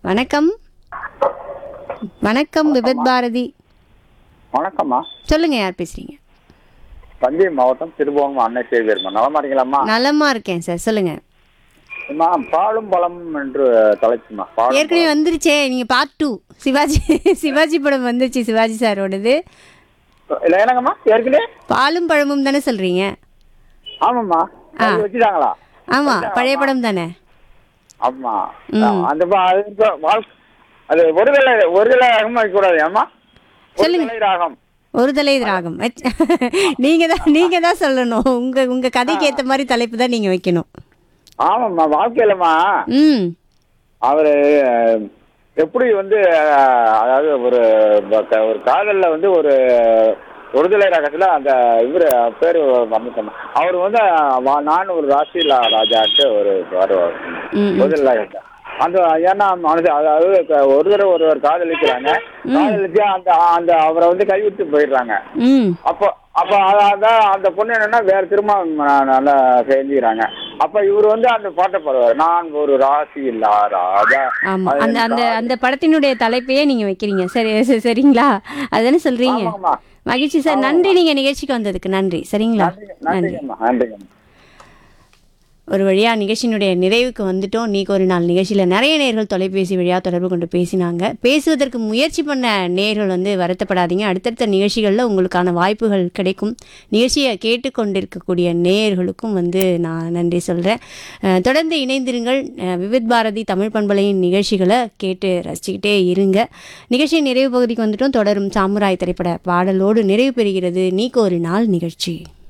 வணக்கம் வணக்கம் விபத் பாரதி வணக்கம்மா சொல்லுங்க யார் பேசுறீங்க தஞ்சை மாவட்டம் திருபுவனம் அன்னை சேவியர்மா நலமா இருக்கீங்களாம்மா நலமா இருக்கேன் சார் சொல்லுங்க அம்மா, பாலும் பழம் என்று தலைப்புமா பாலும் ஏற்கனவே வந்துருச்சே நீங்க பார்ட் டூ சிவாஜி சிவாஜி படம் வந்துருச்சு சிவாஜி சாரோடது பழம். இல்ல என்னங்கம்மா ஏற்கனவே பாலும் பழமும் தானே சொல்றீங்க ஆமாம்மா அது வச்சுட்டாங்களா ஆமா பழைய படம் தானே ஆமா அந்த பா- அது இப்ப வாழ்- அது ஒரு தலை ஒரு தலை ராகம் வைக்க கூடாது ஏமா ஒரு சொல்லுங்க. தலை ராகம் ஒரு தலை ராகம் வச்ச- நீங்க தான் நீங்க தான் சொல்லணும் உங்க உங்க கதைக்கு ஏத்த மாதிரி தலைப்பு தான் நீங்க வைக்கணும் ஆமாம்மா வாழ்க்கையிலம்மா ம் அவரு அஹ், எப்படி வந்து அஹ், அதாவது ஒரு ப- ஒரு காதல்ல வந்து ஒரு ஒருதலை ரகத்துல அந்த இவரு பேரு மறந்துட்டேன் அவர் வந்து வா- நான் ஒரு ராசியில ராஜாட்டு ஒரு வருவார் ம், ஒருதலை ரகத்துல அந்த ஏன்னா மனது அதாவது இப்ப ஒரு தடவை ஒருவர் காதலிக்கிறாங்க காதலிச்சு அந்த அந்த அவரை வந்து கைவிட்டு போயிடுறாங்க ம் அப்போ அப்போ அத- அதான் அந்த பொண்ணு என்னன்னா வேற திரும்ப நல்லா செஞ்சுக்கிறாங்க அப்ப இவர் வந்து அந்த பாட்டை பாடுவார் நான் ஒரு ராசி இல்லா ராஜா ஆமா அது அந்த அந்த கா- அந்த படத்தினுடைய தலைப்பையே நீங்க வைக்கிறீங்க சரி சரி, சரிங்களா அதுதானே சொல்றீங்க ஆமாம்மா. மகிழ்ச்சி சார் நன்றி நீங்க நிகழ்ச்சிக்கு வந்ததுக்கு நன்றி சரிங்களா நன்றிங்க- நன்றிங்கம்மா நன்றிங்கம்மா ஒரு வழியா நிகழ்ச்சியினுடைய நிறைவுக்கு வந்துட்டோம் நீக்கு ஒரு நாள் நிகழ்ச்சியில் நிறைய நேர்கள் தொலைபேசி வழியாக தொடர்பு கொண்டு பேசினாங்க பேசுவதற்கு முயற்சி பண்ண நேர்கள் வந்து வருத்தப்படாதீங்க அடுத்தடுத்த நிகழ்ச்சிகளில் உங்களுக்கான வாய்ப்புகள் கிடைக்கும் நிகழ்ச்சியை கேட்டுக்கொண்டிருக்கக்கூடிய நேயர்களுக்கும் வந்து நான் நன்றி சொல்கிறேன் தொடர்ந்து இணைந்திருங்கள் அஹ், விவித் பாரதி தமிழ் பண்பலையின் நிகழ்ச்சிகளை கேட்டு ரசிச்சுக்கிட்டே இருங்க நிகழ்ச்சியின் நிறைவு பகுதிக்கு வந்துட்டோம் தொடரும் சாமுராய் திரைப்பட பாடலோடு நிறைவு பெறுகிறது நீக்கு ஒரு நாள் நிகழ்ச்சி